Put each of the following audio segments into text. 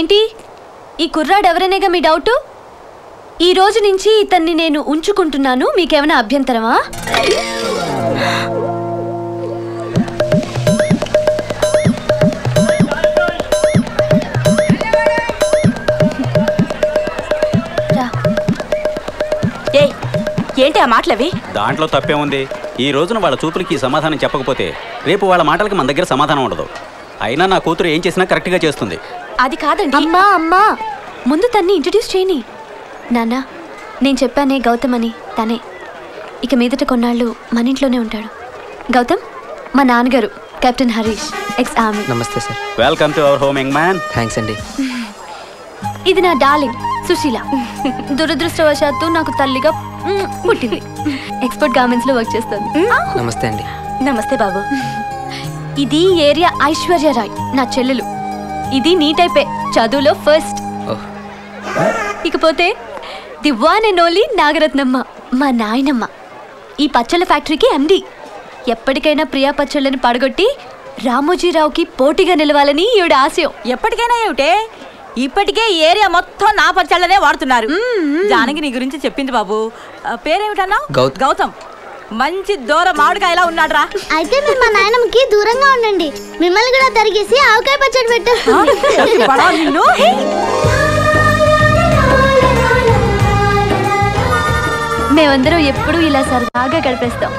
ఏంటి ఈ కుర్రాడు ఎవరనేగా మీ డౌటు ఈ రోజు నుంచి ఇతన్ని నేను ఉంచుకుంటున్నాను మీకేమైనా అభ్యంతరమా రా. ఏయ్ ఏంటి ఆ మాటలవి దాంట్లో తప్పే ఉంది ఈ రోజున వాళ్ళ చూపులకి ఈ సమాధానం చెప్పకపోతే రేపు వాళ్ళ మాటలకి మన దగ్గర సమాధానం ఉండదు అయినా నా కూతురు ఏం చేసినా కరెక్ట్గా చేస్తుంది అది కాదండి అమ్మా అమ్మా ముందు తన్ని ఇంట్రడ్యూస్ చేయని నాన్న నేను చెప్పానే గౌతమ్ అని తనే ఇక మీదట కొన్నాళ్ళు మన ఇంట్లోనే ఉంటాడు గౌతమ్ మా నాన్నగారు కెప్టెన్ హరీష్ ఎక్స్ ఆర్మీ నమస్తే sir welcome to our home young man thanks అండి ఇది నా డార్లింగ్ సుశీల దురదృష్టవశాత్తు నాకు తల్లిగా మ్, పుట్టింది ఎక్స్పోర్ట్ గార్మెంట్స్ లో వర్క్ చేస్తుంది నమస్తే అండి నమస్తే బాబు ఇది ఏరియా ఐశ్వర్య రాయ్ నా చెల్లెలు ఇది నీ టైపే చదువులో ఫస్ట్ ఓహ్ ఇకపోతే the one and only Nagaratnamma మా నాయనమ్మ ఈ పచ్చళ్ళ ఫ్యాక్టరీకి ఎండి ఎప్పటికైనా ప్రియా పచ్చళ్ళని పడగొట్టి రామోజీరావుకి పోటీగా నిలవాలని ఈవిడ ఆశయం ఎప్పటికైనా ఏమిటే ఇప్పటికే ఈ ఏరియా మొత్తం నా పచ్చళ్ళనే వాడుతున్నారు జానకి నీ గురించి చెప్పింది బాబు ఆ, పేరేమిటన్నా గౌతమ్. గౌతమ్ మంచి దూర మామిడికాయలా ఉన్నాడురా అయితే మీరు మా నాయనమ్మకి దూరంగా ఉండండి మిమ్మల్ని కూడా తరిగేసి ఆవకాయ పచ్చడి పెట్టేస్తాను పడా నిన్ను మేమందరం ఎప్పుడూ ఇలా సరదాగా గడిపేస్తాం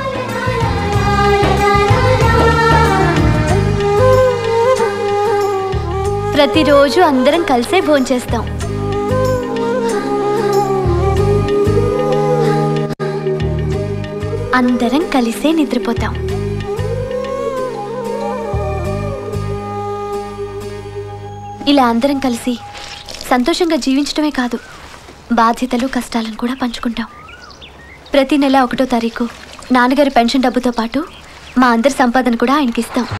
ప్రతిరోజు అందరం కలిసే భోంచేస్తాం అందరం కలిసే నిద్రపోతాం ఇలా అందరం కలిసి సంతోషంగా జీవించడమే కాదు బాధ్యతలు కష్టాలను కూడా పంచుకుంటాం ప్రతి నెల ఒకటో తారీఖు నాన్నగారి పెన్షన్ డబ్బుతో పాటు మా అందరి సంపాదన కూడా ఆయనకి ఇస్తాం